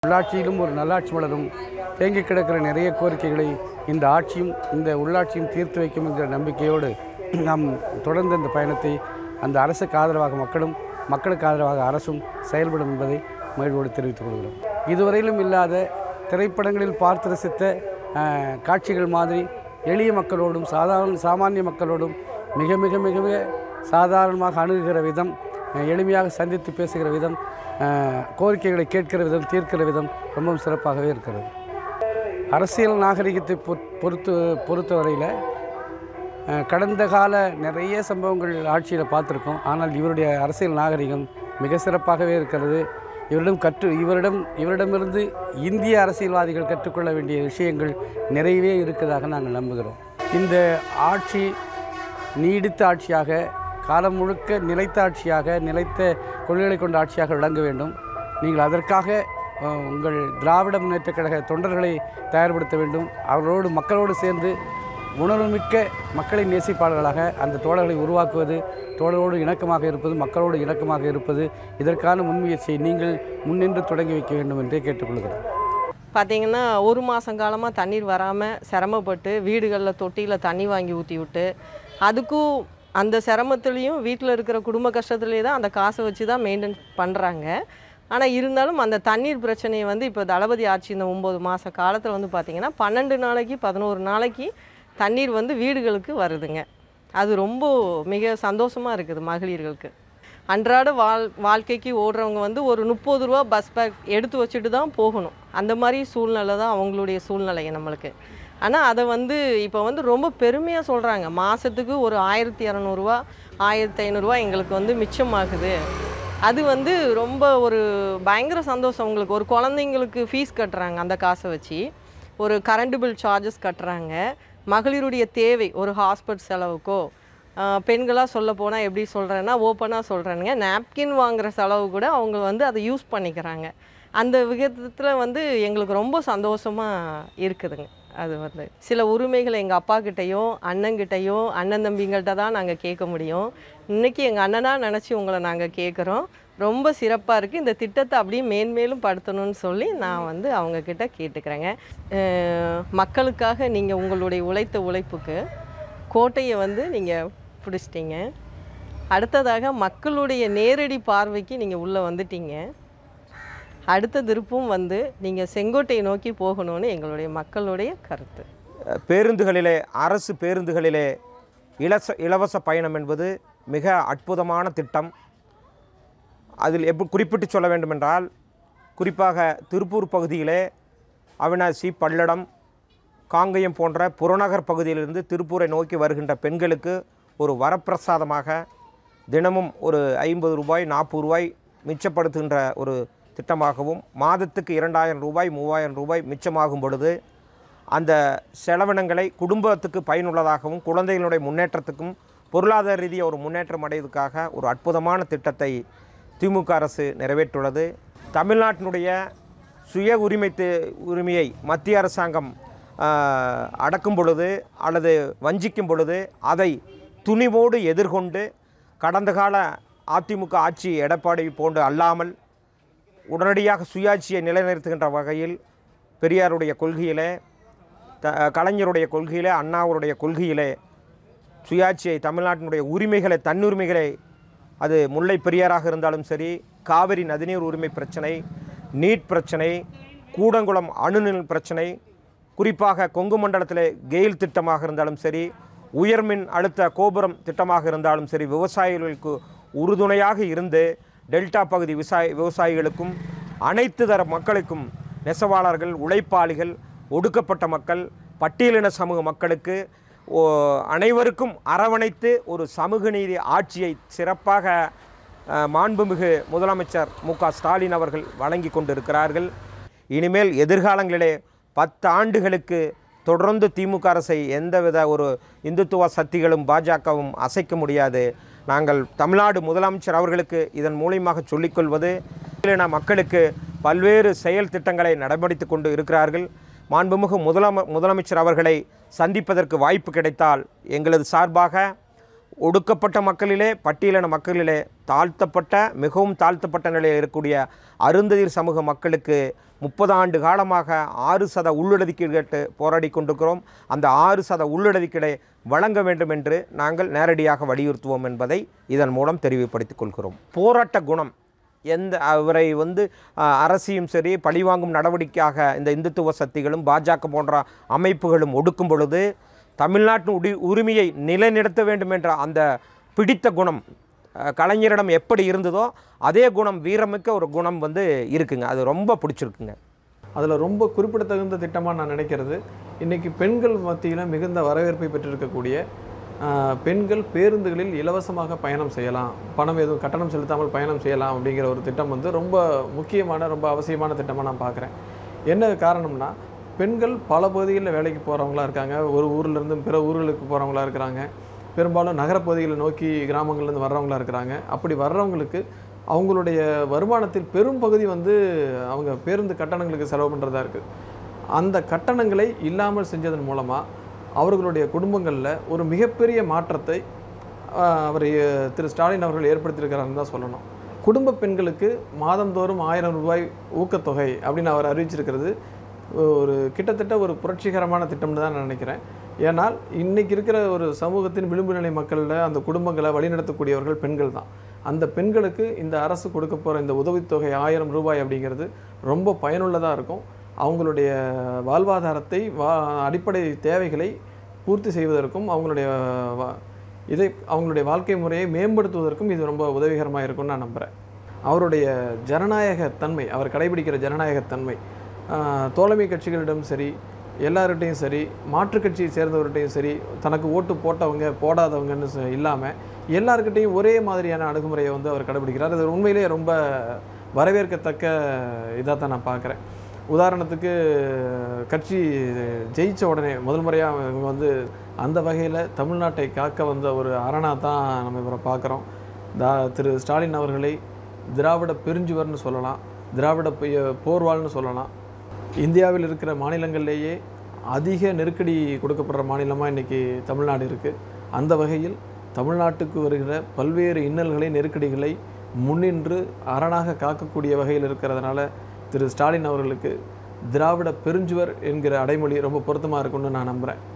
உள்ளாட்சியிலும் ஒரு நல்லாட்சி மலரும் தேங்கி கிடக்கிற நிறைய கோரிக்கைகளை இந்த ஆட்சியும் இந்த உள்ளாட்சியும் தீர்த்து வைக்கும் என்கிற நம்பிக்கையோடு நாம் தொடர்ந்து இந்த பயணத்தை அந்த அரசுக்கு ஆதரவாக மக்களும் மக்களுக்கு ஆதரவாக அரசும் செயல்படும் என்பதை மகிழ்வோடு தெரிவித்துக் கொள்கிறோம் இதுவரையிலும் இல்லாத திரைப்படங்களில் பார்த்து ரசித்த அஹ், காட்சிகள் மாதிரி எளிய மக்களோடும் சாதாரண சாமானிய மக்களோடும் மிக மிக மிக மிக சாதாரணமாக அணுகுகிற விதம் அஹ், எளிமையாக சந்தித்து பேசுகிற விதம் அஹ், கோரிக்கைகளை கேட்கிற விதம் தீர்க்கிற விதம் ரொம்பவும் சிறப்பாகவே இருக்கிறது அரசியல் நாகரிகத்தை பொ- பொறுத்து பொறுத்தவரையில் அஹ், கடந்த கால நிறைய சம்பவங்கள் ஆட்சியில் பார்த்துருக்கோம் ஆனால் இவருடைய அரசியல் நாகரிகம் மிக சிறப்பாகவே இருக்கிறது இவரிடம் கற்று இவரிடம் இவரிடமிருந்து இந்திய அரசியல்வாதிகள் கற்றுக்கொள்ள வேண்டிய விஷயங்கள் நிறையவே இருக்கிறதாக நாங்கள் நம்புகிறோம் இந்த ஆட்சி நீடித்த ஆட்சியாக காலம் முழுக்க நிலைத்த ஆட்சியாக நிலைத்த கொள்கைகளை கொண்ட ஆட்சியாக விளங்க வேண்டும் நீங்கள் அதற்காக அஹ், உங்கள் திராவிட முன்னேற்றக் கழக தொண்டர்களை தயார்படுத்த வேண்டும் அவர்களோடு மக்களோடு சேர்ந்து உணர்வுமிக்க மக்களை நேசிப்பாளர்களாக அந்த தோழர்களை உருவாக்குவது தோழரோடு இணக்கமாக இருப்பது மக்களோடு இணக்கமாக இருப்பது இதற்கான முன்முயற்சியை நீங்கள் முன்னின்று தொடங்கி வைக்க வேண்டும் என்றே கேட்டுக்கொள்கிறேன் பார்த்தீங்கன்னா ஒரு மாதம் காலமாக தண்ணீர் வராமல் சிரமப்பட்டு வீடுகளில் தொட்டியில் தண்ணி வாங்கி ஊற்றி விட்டு அதுக்கும் அந்த சிரமத்துலேயும் வீட்டில் இருக்கிற குடும்ப கஷ்டத்துலேயே தான் அந்த காசை வச்சு தான் மெயின்டைன் பண்ணுறாங்க ஆனால் இருந்தாலும் அந்த தண்ணீர் பிரச்சனையை வந்து இப்போ தளபதி ஆட்சி இந்த ஒம்பது மாத காலத்தில் வந்து பார்த்திங்கன்னா பன்னெண்டு நாளைக்கு பதினோரு நாளைக்கு தண்ணீர் வந்து வீடுகளுக்கு வருதுங்க அது ரொம்ப மிக சந்தோஷமாக இருக்குது மகளிர்களுக்கு அன்றாட வாழ் வாழ்க்கைக்கு ஓடுறவங்க வந்து ஒரு முப்பது ரூபா பஸ் பேக் எடுத்து வச்சுட்டு தான் போகணும் அந்த மாதிரி சூழ்நிலை தான் அவங்களுடைய சூழ்நிலைங்க நம்மளுக்கு ஆனால் அதை வந்து இப்போ வந்து ரொம்ப பெருமையாக சொல்கிறாங்க மாதத்துக்கு ஒரு ஆயிரத்தி இரநூறுவா ஆயிரத்தி ஐநூறுரூவா எங்களுக்கு வந்து மிச்சமாகுது அது வந்து ரொம்ப ஒரு பயங்கர சந்தோஷம் உங்களுக்கு ஒரு குழந்தைங்களுக்கு ஃபீஸ் கட்டுறாங்க அந்த காசை வச்சு ஒரு கரண்ட் பில் சார்ஜஸ் கட்டுறாங்க மகளிருடைய தேவை ஒரு ஹாஸ்பிட்டல் செலவுக்கோ பெண்களாக சொல்ல போனால் எப்படி சொல்கிறேன்னா ஓப்பனாக சொல்கிறேனுங்க நாப்கின் வாங்குற செலவு கூட அவங்க வந்து அதை யூஸ் பண்ணிக்கிறாங்க அந்த விதத்தில் வந்து எங்களுக்கு ரொம்ப சந்தோஷமாக இருக்குதுங்க அது வந்து சில உரிமைகளை எங்கள் அப்பா கிட்டேயும் அண்ணங்கிட்டையும் அண்ணன் தம்பிங்கள்ட்ட தான் நாங்கள் கேட்க முடியும் இன்றைக்கி எங்கள் அண்ணனாக நினச்சி உங்களை நாங்கள் கேட்குறோம் ரொம்ப சிறப்பாக இருக்குது இந்த திட்டத்தை அப்படியே மேன்மேலும் படுத்தணும்னு சொல்லி நான் வந்து அவங்கக்கிட்ட கேட்டுக்கிறேங்க அஹ் மக்களுக்காக நீங்கள் உங்களுடைய உழைத்த உழைப்புக்கு கோட்டையை வந்து நீங்கள் பிடிச்சிட்டீங்க அடுத்ததாக மக்களுடைய நேரடி பார்வைக்கு நீங்கள் உள்ளே வந்துட்டீங்க அடுத்த திருப்பும் வந்து நீங்கள் செங்கோட்டையை நோக்கி போகணும்னு எங்களுடைய மக்களுடைய கருத்து பேருந்துகளிலே அரசு பேருந்துகளிலே இலச இலவச பயணம் என்பது மிக அற்புதமான திட்டம் அதில் எப்படி குறிப்பிட்டு சொல்ல வேண்டுமென்றால் குறிப்பாக திருப்பூர் பகுதியிலே அவினாசி பல்லடம் காங்கயம் போன்ற புறநகர் பகுதியிலிருந்து திருப்பூரை நோக்கி வருகின்ற பெண்களுக்கு ஒரு வரப்பிரசாதமாக தினமும் ஒரு ஐம்பது ரூபாய் நாற்பது ரூபாய் மிச்சப்படுத்துகின்ற ஒரு திட்டமாகவும் மாதத்துக்கு இரண்டாயிரம் ரூபாய் மூவாயிரம் ரூபாய் மிச்சமாகும் பொழுது அந்த செலவினங்களை குடும்பத்துக்கு பயனுள்ளதாகவும் குழந்தைகளுடைய முன்னேற்றத்துக்கும் பொருளாதார ரீதியாக ஒரு முன்னேற்றம் அடைவதற்காக ஒரு அற்புதமான திட்டத்தை திமுக அரசு நிறைவேற்றுள்ளது தமிழ்நாட்டினுடைய சுய உரிமை தே- உரிமையை மத்திய அரசாங்கம் ஆஹ், அடக்கும் பொழுது அல்லது வஞ்சிக்கும் பொழுது அதை துணிவோடு எதிர்கொண்டு கடந்த கால அதிமுக ஆட்சி எடப்பாடி போன்று அல்லாமல் உடனடியாக சுயாட்சியை நிலைநிறுத்துகின்ற வகையில் பெரியாருடைய கொள்கையிலே த கலைஞருடைய கொள்கையிலே அண்ணாவுடைய கொள்கையிலே சுயாட்சியை தமிழ்நாட்டினுடைய உரிமைகளை தன்னுரிமைகளை அது முல்லை பெரியாராக இருந்தாலும் சரி காவிரி நதிநீர் உரிமை பிரச்சனை நீட் பிரச்சனை கூடங்குளம் அணுநில் பிரச்சனை குறிப்பாக கொங்கு மண்டலத்திலே கெயில் திட்டமாக இருந்தாலும் சரி உயர்மின் அழுத்த கோபுரம் திட்டமாக இருந்தாலும் சரி விவசாயிகளுக்கு உறுதுணையாக இருந்து டெல்டா பகுதி விவசாய விவசாயிகளுக்கும் அனைத்து தர மக்களுக்கும் நெசவாளர்கள் உழைப்பாளிகள் ஒடுக்கப்பட்ட மக்கள் பட்டியலின சமூக மக்களுக்கு ஓ, அனைவருக்கும் அரவணைத்து ஒரு சமூக நீதி ஆட்சியை சிறப்பாக அஹ், மாண்புமிகு முதலமைச்சர் மு க ஸ்டாலின் அவர்கள் வழங்கி கொண்டிருக்கிறார்கள் இனிமேல் எதிர்காலங்களிலே பத்து ஆண்டுகளுக்கு தொடர்ந்து திமுக அரசை எந்தவித ஒரு இந்துத்துவ சக்திகளும் பாஜகவும் அசைக்க முடியாது நாங்கள் தமிழ்நாடு முதலமைச்சர் அவர்களுக்கு இதன் மூலியமாக சொல்லிக்கொள்வது இன மக்களுக்கு பல்வேறு செயல் திட்டங்களை நடைமுறைத்து கொண்டு இருக்கிறார்கள் மாண்புமிகு முதலம முதலமைச்சர் அவர்களை சந்திப்பதற்கு வாய்ப்பு கிடைத்தால் எங்களது சார்பாக ஒடுக்கப்பட்ட மக்களிலே பட்டியலின மக்களிலே தாழ்த்தப்பட்ட மிகவும் தாழ்த்தப்பட்ட நிலையில் இருக்கக்கூடிய அருந்ததிர் சமூக மக்களுக்கு முப்பது ஆண்டு காலமாக ஆறு சத உள்ளொதுக்கீடு கேட்டு போராடி கொண்டிருக்கிறோம் அந்த ஆறு சத உள்ளொதுக்கீடை வழங்க வேண்டும் என்று நாங்கள் நேரடியாக வலியுறுத்துவோம் என்பதை இதன் மூலம் தெரிவுபடுத்திக் கொள்கிறோம் போராட்ட குணம் எந்த அவரை வந்து அஹ், அரசியும் சரி பழிவாங்கும் நடவடிக்கையாக இந்த இந்துத்துவ சக்திகளும் பாஜக போன்ற அமைப்புகளும் ஒடுக்கும் பொழுது தமிழ்நாட்டின் உடி உரிமையை நிலைநிறுத்த வேண்டும் என்ற அந்த பிடித்த குணம் அஹ், கலைஞரிடம் எப்படி இருந்ததோ அதே குணம் வீரமிக்க ஒரு குணம் வந்து இருக்குங்க அது ரொம்ப பிடிச்சிருக்குங்க அதில் ரொம்ப குறிப்பிடத்தகுந்த திட்டமாக நான் நினைக்கிறது இன்றைக்கி பெண்கள் மத்தியில் மிகுந்த வரவேற்பை பெற்றிருக்கக்கூடிய ஆஹ், பெண்கள் பேருந்துகளில் இலவசமாக பயணம் செய்யலாம் பணம் எதுவும் கட்டணம் செலுத்தாமல் பயணம் செய்யலாம் அப்படிங்கிற ஒரு திட்டம் வந்து ரொம்ப முக்கியமான ரொம்ப அவசியமான திட்டமாக நான் பார்க்குறேன் என்ன காரணம்னா பெண்கள் பல பகுதிகளில் வேலைக்கு போகிறவங்களா இருக்காங்க ஒரு ஊர்லேருந்து பிற ஊர்களுக்கு போகிறவங்களா இருக்கிறாங்க பெரும்பாலும் நகரப்பகுதிகளை நோக்கி கிராமங்கள்லேருந்து வர்றவங்களா இருக்கிறாங்க அப்படி வர்றவங்களுக்கு அவங்களுடைய வருமானத்தில் பெரும் பகுதி வந்து அவங்க பேருந்து கட்டணங்களுக்கு செலவு பண்ணுறதா இருக்குது அந்த கட்டணங்களை இல்லாமல் செஞ்சதன் மூலமாக அவர்களுடைய குடும்பங்களில் ஒரு மிகப்பெரிய மாற்றத்தை ஆஹ், அவர் அஹ், திரு ஸ்டாலின் அவர்கள் ஏற்படுத்தியிருக்கிறாருன்னு தான் சொல்லணும் குடும்ப பெண்களுக்கு மாதந்தோறும் ஆயிரம் ரூபாய் ஊக்கத்தொகை அப்படின்னு அவர் அறிவிச்சிருக்கிறது ஒரு கிட்டத்தட்ட ஒரு புரட்சிகரமான திட்டம்னு தான் நான் நினைக்கிறேன் ஏன்னால் இன்னைக்கு இருக்கிற ஒரு சமூகத்தின் விளிம்பு நிலை மக்களில் அந்த குடும்பங்களை வழிநடத்தக்கூடியவர்கள் பெண்கள் தான் அந்த பெண்களுக்கு இந்த அரசு கொடுக்க போகிற இந்த உதவித்தொகை ஆயிரம் ரூபாய் அப்படிங்கிறது ரொம்ப பயனுள்ளதாக இருக்கும் அவங்களுடைய வாழ்வாதாரத்தை வா அடிப்படை தேவைகளை பூர்த்தி செய்வதற்கும் அவங்களுடைய வா- இதை அவங்களுடைய வாழ்க்கை முறையை மேம்படுத்துவதற்கும் இது ரொம்ப உதவிகரமாக இருக்கும்னு நான் நம்புகிறேன் அவருடைய ஜனநாயக தன்மை அவர் கடைபிடிக்கிற ஜனநாயக தன்மை ஆஹ், தோழமை கட்சிகளிடம் சரி எல்லார்கிட்டையும் சரி மாற்றுக் கட்சியை சேர்ந்தவர்கிட்டையும் சரி தனக்கு ஓட்டு போட்டவங்க போடாதவங்கன்னு சொ- இல்லாமல் எல்லார்கிட்டையும் ஒரே மாதிரியான அணுகுமுறையை வந்து அவர் கடைபிடிக்கிறார் அது உண்மையிலேயே ரொம்ப வரவேற்கத்தக்க இதாக தான் நான் பார்க்குறேன் உதாரணத்துக்கு கட்சி ஜெயிச்ச உடனே முதல் முறையாக இவங்க வந்து அந்த வகையில் தமிழ்நாட்டை காக்க வந்த ஒரு அரணா தான் நம்ம இவரை பார்க்குறோம் தா திரு ஸ்டாலின் அவர்களை திராவிட பெருஞ்சுவர்னு சொல்லலாம் திராவிட பி- போர்வாள்னு சொல்லலாம் இந்தியாவில் இருக்கிற மாநிலங்கள்லேயே அதிக நெருக்கடி கொடுக்கப்படுற மாநிலமாக இன்றைக்கி தமிழ்நாடு இருக்குது அந்த வகையில் தமிழ்நாட்டுக்கு வருகிற பல்வேறு இன்னல்களை நெருக்கடிகளை முன்னின்று அரணாக காக்கக்கூடிய வகையில் இருக்கிறதுனால திரு ஸ்டாலின் அவர்களுக்கு திராவிட பெருஞ்சுவர் என்கிற அடைமொழி ரொம்ப பொருத்தமாக இருக்கும்னு நான் நம்புகிறேன்